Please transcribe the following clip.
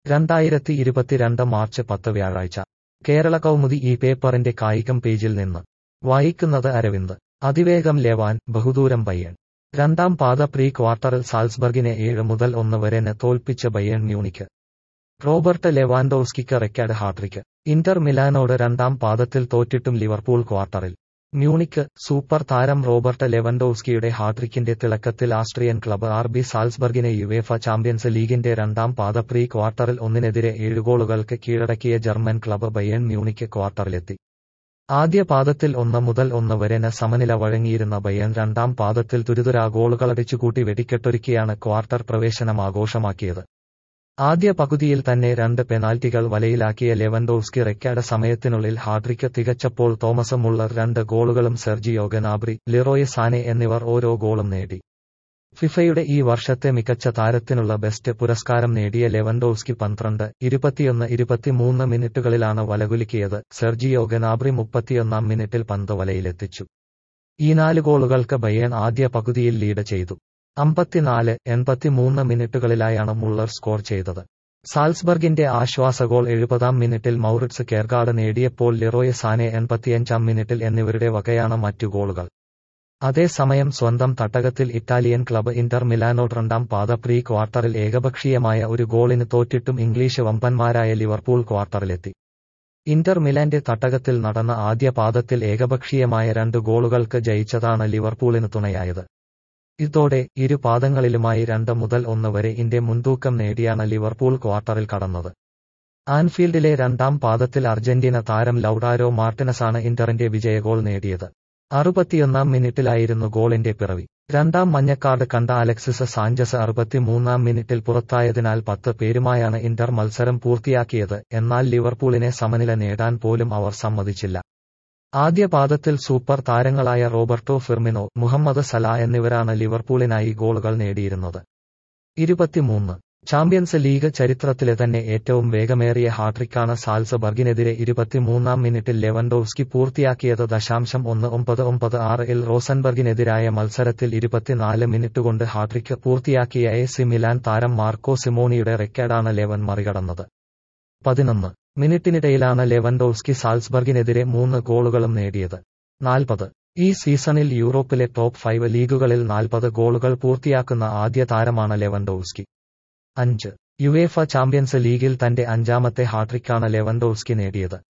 രണ്ടായിരത്തി ഇരുപത്തിരണ്ട് മാർച്ച് പത്ത് വ്യാഴാഴ്ച കേരള കൗമുദി ഈ പേപ്പറിന്റെ കായികം പേജിൽ നിന്ന് വായിക്കുന്നത് അരവിന്ദ് അതിവേഗം ലെവാൻ ബഹുദൂരം ബയ്യൺ രണ്ടാം പാദ പ്രീ ക്വാർട്ടറിൽ സാൽസ്ബർഗിനെ ഏഴ് മുതൽ ഒന്ന് വരെ ന് തോൽപ്പിച്ച ബയ്യൺ മ്യൂണിക്ക് റോബർട്ട് ലെവാൻഡോസ്കിക്ക് റെക്കാർഡ് ഹാട്രിക്ക് ഇന്റർ മിലാനോട് രണ്ടാം പാദത്തിൽ തോറ്റിട്ടും ലിവർപൂൾ ക്വാർട്ടറിൽ മ്യൂണിക്ക് സൂപ്പർ താരം റോബർട്ട് ലെവൻഡോസ്കിയുടെ ഹാട്രിക്കിന്റെ തിളക്കത്തിൽ ആസ്ട്രിയൻ ക്ലബ്ബ് ആർ ബി സാൽസ്ബർഗിനെ യുവേഫ ചാമ്പ്യൻസ് ലീഗിന്റെ രണ്ടാം പാദ പ്രീ ക്വാർട്ടറിൽ ഒന്നിനെതിരെ ഏഴ് ഗോളുകൾക്ക് കീഴടക്കിയ ജർമ്മൻ ക്ലബ്ബ് ബയ്യൺ മ്യൂണിക്ക് ക്വാർട്ടറിലെത്തി ആദ്യ പാദത്തിൽ ഒന്ന് മുതൽ ഒന്ന് വരെ ന് സമനില വഴങ്ങിയിരുന്ന ബയ്യൺ രണ്ടാം പാദത്തിൽ തുരുതുരാ ഗോളുകളടിച്ചുകൂട്ടി വെടിക്കെട്ടൊരുക്കിയാണ് ക്വാർട്ടർ പ്രവേശനം ആഘോഷമാക്കിയത് ആദ്യ പകുതിയിൽ തന്നെ രണ്ട് പെനാൽറ്റികൾ വലയിലാക്കിയ ലെവൻഡോസ്കി റെക്കാർഡ് സമയത്തിനുള്ളിൽ ഹാട്രിക്ക് തികച്ചപ്പോൾ തോമസ് മുള്ളർ രണ്ട് ഗോളുകളും സെർജിയോ ഗനാബ്രി ലിറോയ് സാനെ എന്നിവർ ഓരോ ഗോളും നേടി ഫിഫയുടെ ഈ വർഷത്തെ മികച്ച താരത്തിനുള്ള ബെസ്റ്റ് പുരസ്കാരം നേടിയ ലെവൻഡോസ്കി പന്ത്രണ്ട് ഇരുപത്തിയൊന്ന് ഇരുപത്തിമൂന്ന് മിനിറ്റുകളിലാണ് വലകുലുക്കിയത് സെർജിയോ ഗനാബ്രി മുപ്പത്തിയൊന്നാം മിനിറ്റിൽ പന്ത് വലയിലെത്തിച്ചു ഈ നാല് ഗോളുകൾക്ക് ബയ്യൺ ആദ്യ പകുതിയിൽ ലീഡ് ചെയ്തു അമ്പത്തിനാല് എൺപത്തിമൂന്ന് മിനിറ്റുകളിലായാണ് മുള്ളർ സ്കോർ ചെയ്തത് സാൽസ്ബർഗിന്റെ ആശ്വാസ ഗോൾ എഴുപതാം മിനിറ്റിൽ മൗറിറ്റ്സ് കേർഗാഡ് നേടിയപ്പോൾ ലിറോയ് സാനെ എൺപത്തിയഞ്ചാം മിനിറ്റിൽ എന്നിവരുടെ വകയാണ് മറ്റു ഗോളുകൾ അതേസമയം സ്വന്തം തട്ടകത്തിൽ ഇറ്റാലിയൻ ക്ലബ്ബ് ഇന്റർ മിലാനോട് രണ്ടാം പാദ പ്രീ ക്വാർട്ടറിൽ ഏകപക്ഷീയമായ ഒരു ഗോളിന് തോറ്റിട്ടും ഇംഗ്ലീഷ് വമ്പന്മാരായ ലിവർപൂൾ ക്വാർട്ടറിലെത്തി ഇന്റർ മിലാന്റെ തട്ടകത്തിൽ നടന്ന ആദ്യ പാദത്തിൽ ഏകപക്ഷീയമായ രണ്ട് ഗോളുകൾക്ക് ജയിച്ചതാണ് ലിവർപൂളിന് തുണയായത് ഇതോടെ ഇരു പാദങ്ങളിലുമായി രണ്ട് മുതൽ ഒന്ന് വരെ ഇന്ത്യ മുൻതൂക്കം നേടിയാണ് ലിവർപൂൾ ക്വാർട്ടറിൽ കടന്നത് ആൻഫീൽഡിലെ രണ്ടാം പാദത്തിൽ അർജന്റീന താരം ലൌഡാരോ മാർട്ടിനസാണ് ഇന്ററിന്റെ വിജയഗോൾ നേടിയത് അറുപത്തിയൊന്നാം മിനിറ്റിലായിരുന്നു ഗോളിന്റെ പിറവി രണ്ടാം മഞ്ഞക്കാർഡ് കണ്ട അലക്സിസ് സാഞ്ചസ് അറുപത്തിമൂന്നാം മിനിറ്റിൽ പുറത്തായതിനാൽ പത്ത് പേരുമായാണ് ഇന്റർ മത്സരം പൂർത്തിയാക്കിയത് എന്നാൽ ലിവർപൂളിനെ സമനില നേടാൻ പോലും അവർ സമ്മതിച്ചില്ല ആദ്യ പാദത്തിൽ സൂപ്പർ താരങ്ങളായ റോബർട്ടോ ഫിർമിനോ മുഹമ്മദ് സല എന്നിവരാണ് ലിവർപൂളിനായി ഗോളുകൾ നേടിയിരുന്നത് ഇരുപത്തിമൂന്ന് ചാമ്പ്യൻസ് ലീഗ് ചരിത്രത്തിലെ തന്നെ ഏറ്റവും വേഗമേറിയ ഹാട്രിക്കാണ് സാൽസബർഗിനെതിരെ ഇരുപത്തിമൂന്നാം മിനിറ്റിൽ ലെവൻഡോവ്സ്കി പൂർത്തിയാക്കിയത് ദശാംശം ഒന്ന് ഒമ്പത് ഒമ്പത് ആറ് എൽ റോസൻബർഗിനെതിരായ മത്സരത്തിൽ ഇരുപത്തിനാല് മിനിറ്റ് കൊണ്ട് ഹാട്രിക്ക് പൂർത്തിയാക്കിയ എ സി മിലാൻ താരം മാർക്കോ സിമോണിയുടെ റെക്കോർഡാണ് ലെവൻ മറികടന്നത് പതിനൊന്ന് മിനിറ്റിനിടയിലാണ് ലെവൻഡോവ്സ്കി സാൽസ്ബർഗിനെതിരെ മൂന്ന് ഗോളുകളും നേടിയത് നാൽപ്പത് ഈ സീസണിൽ യൂറോപ്പിലെ ടോപ്പ് ഫൈവ് ലീഗുകളിൽ നാൽപ്പത് ഗോളുകൾ പൂർത്തിയാക്കുന്ന ആദ്യ താരമാണ് ലെവൻഡോവ്സ്കി അഞ്ച് യുവേഫ ചാമ്പ്യൻസ് ലീഗിൽ തന്റെ അഞ്ചാമത്തെ ഹാട്രിക്കാണ് ലെവൻഡോവ്സ്കി നേടിയത്